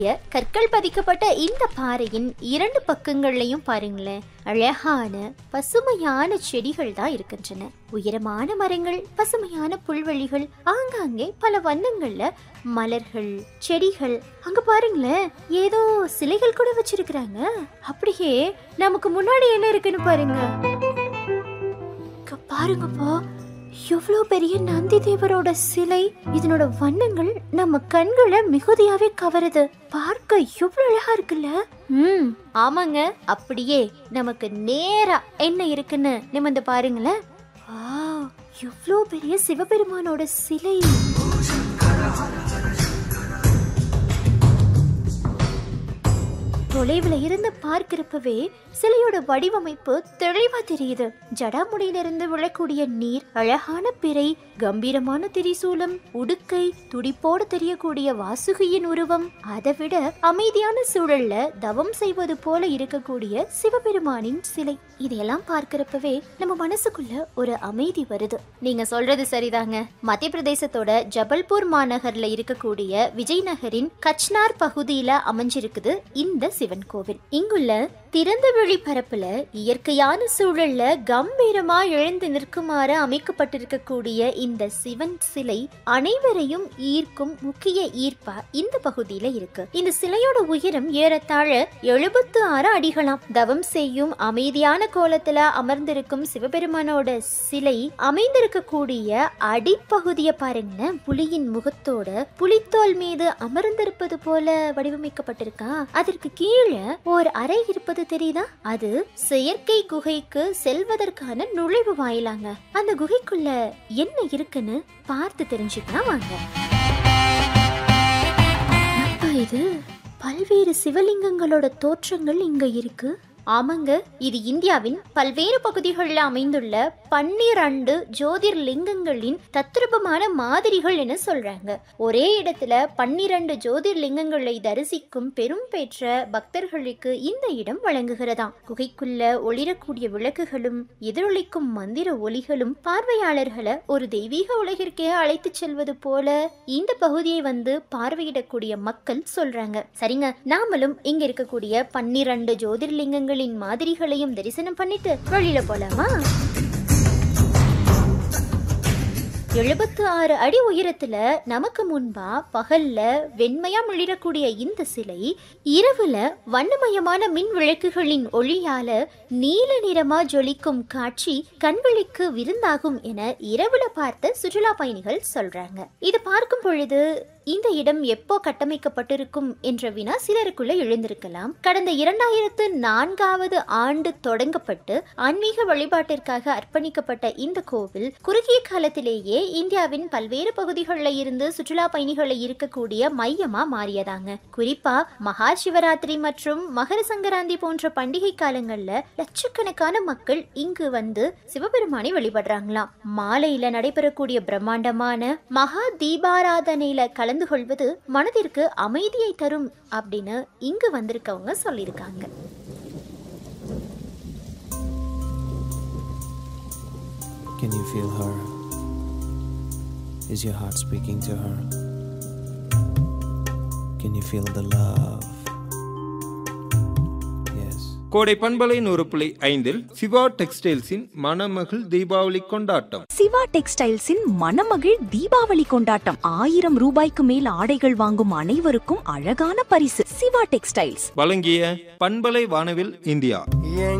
கற்கள் பதிக்கப்பட்ட இந்த பாறையின் இரண்டு பக்கங்கள்லயும் பாருங்களேன் அழகான பசுமையான செடிகள் தான் இருக்கின்றன உயரமான மரங்கள் பசுமையான புல்வெளிகள் ஆங்காங்கே பல வண்ணங்கள்ல மலர்கள் செடிகள் அங்க பாருங்களேன் ஏதோ சிலைகள் கூட வச்சிருக்கிறாங்க அப்படியே நமக்கு முன்னாடி என்ன இருக்குன்னு பாருங்க இங்க பாருங்கப்பா எவ்வளோ பெரிய நந்தி தேவரோட சிலை இதனோட வண்ணங்கள் நம்ம கண்களை மிகுதியாவே கவருது பார்க்க எவ்வளவு அழகா இருக்குல்ல ம் ஆமாங்க அப்படியே நமக்கு நேரா என்ன இருக்குன்னு நிமிர்ந்து பாருங்களேன் ஆ எவ்வளோ பெரிய சிவபெருமானோட சிலை தொலைவுல இருந்து பார்க்கிறப்பவே சிலையோட வடிவமைப்பு தெளிவா தெரியுது ஜடாமுடியிலிருந்து விழக்கூடிய நீர் அழகான பிறை கம்பீரமான திரிசூலம் உடுக்கை துடிப்போடு தெரியக்கூடிய வாசுகியின் உருவம் அதை விட அமைதியான சூழல்ல தவம் செய்வது போல இருக்கக்கூடிய சிவபெருமானின் சிலை இதையெல்லாம் பார்க்கிறப்பவே நம்ம மனசுக்குள்ள ஒரு அமைதி வருது நீங்க சொல்றது சரிதாங்க மத்திய பிரதேசத்தோட ஜபல்பூர் மாநகர்ல இருக்கக்கூடிய விஜய்நகரின் கச்னார் பகுதியில அமைஞ்சிருக்குது இந்த சிவன் கோவில் இங்குள்ள திறந்த வெளி பரப்புல இயற்கையான சூழல்ல கம்பீரமா எழுந்து நிற்குமாறு அமைக்கப்பட்டிருக்கக்கூடிய இந்த சிவன் சிலை அனைவரையும் ஈர்க்கும் முக்கிய ஈர்ப்பா இந்த பகுதியில இருக்கு இந்த சிலையோட உயரம் ஏறத்தாழ எழுபத்து ஆறு அடிகளாம் தவம் செய்யும் அமைதியான கோலத்துல அமர்ந்திருக்கும் சிவபெருமானோட சிலை அமைந்திருக்கக்கூடிய அடிப்பகுதியை பாருங்க புலியின் முகத்தோட புலித்தோல் மீது அமர்ந்திருப்பது போல வடிவமைக்கப்பட்டிருக்கா அதற்கு கீழே ஓர் அறை இருப்பது தெரியுதா அது செயற்கை குகைக்கு செல்வதற்கான நுழைவு வாயிலாங்க அந்த குகைக்குள்ள என்ன இருக்குன்னு பார்த்து தெரிஞ்சுக்கலாம் வாங்க அப்பா இது பல்வேறு சிவலிங்கங்களோட தோற்றங்கள் இங்க இருக்கு ஆமாங்க இது இந்தியாவின் பல்வேறு பகுதிகளில் அமைந்துள்ள பன்னிரண்டு ஜோதிர்லிங்கங்களின் தத்ரூபமான மாதிரிகள் என சொல்றாங்க ஒரே இடத்துல பன்னிரண்டு ஜோதிர்லிங்கங்களை தரிசிக்கும் பெரும் பெற்ற பக்தர்களுக்கு இந்த இடம் வழங்குகிறதாம் குகைக்குள்ள ஒளிரக்கூடிய விளக்குகளும் எதிரொலிக்கும் மந்திர ஒலிகளும் பார்வையாளர்களை ஒரு தெய்வீக உலகிற்கே அழைத்துச் செல்வது போல இந்த பகுதியை வந்து பார்வையிடக்கூடிய மக்கள் சொல்றாங்க சரிங்க நாமளும் இங்க இருக்கக்கூடிய பன்னிரண்டு ஜோதிர்லிங்கங்களின் மாதிரிகளையும் தரிசனம் பண்ணிட்டு வெளியில போலாமா எழுபத்து ஆறு அடி உயரத்துல நமக்கு முன்பா பகல்ல வெண்மையா மிளிரக்கூடிய இந்த சிலை இரவுல வண்ணமயமான மின் விளக்குகளின் ஒளியால நீல நிறமா ஜொலிக்கும் காட்சி கண்களுக்கு விருந்தாகும் என இரவுல பார்த்த சுற்றுலா பயணிகள் சொல்றாங்க இது பார்க்கும் பொழுது இந்த இடம் எப்போ கட்டமைக்கப்பட்டிருக்கும் என்ற வினா சிலருக்குள்ள எழுந்திருக்கலாம் கடந்த இரண்டாயிரத்து நான்காவது ஆண்டு தொடங்கப்பட்டு ஆன்மீக வழிபாட்டிற்காக அர்ப்பணிக்கப்பட்ட இந்த கோவில் குறுகிய காலத்திலேயே இந்தியாவின் பல்வேறு பகுதிகளில் இருந்து சுற்றுலா பயணிகளை இருக்கக்கூடிய மையமா மாறியதாங்க குறிப்பா மகா சிவராத்திரி மற்றும் மகர சங்கராந்தி போன்ற பண்டிகை காலங்கள்ல லட்சக்கணக்கான மக்கள் இங்கு வந்து சிவபெருமானை வழிபடுறாங்களாம் மாலையில நடைபெறக்கூடிய பிரம்மாண்டமான மகா தீபாராதனையில கலந்து கொள்வது மனதிற்கு அமைதியை தரும் அப்படின்னு இங்கு வந்திருக்கவங்க சொல்லியிருக்காங்க Can you feel her? Is your heart speaking to her? Can you feel the love? Yes. கோடை பண்பலை நூறு புள்ளி ஐந்தில் சிவா டெக்ஸ்டைல்ஸின் மணமகள் தீபாவளி கொண்டாட்டம் சிவா டெக்ஸ்டைல்ஸின் மணமகிழ் தீபாவளி கொண்டாட்டம் ஆயிரம் ரூபாய்க்கு மேல் ஆடைகள் வாங்கும் அனைவருக்கும் அழகான பரிசு சிவா டெக்ஸ்டைல்ஸ் வழங்கிய பண்பலை வானவில் இந்தியா என்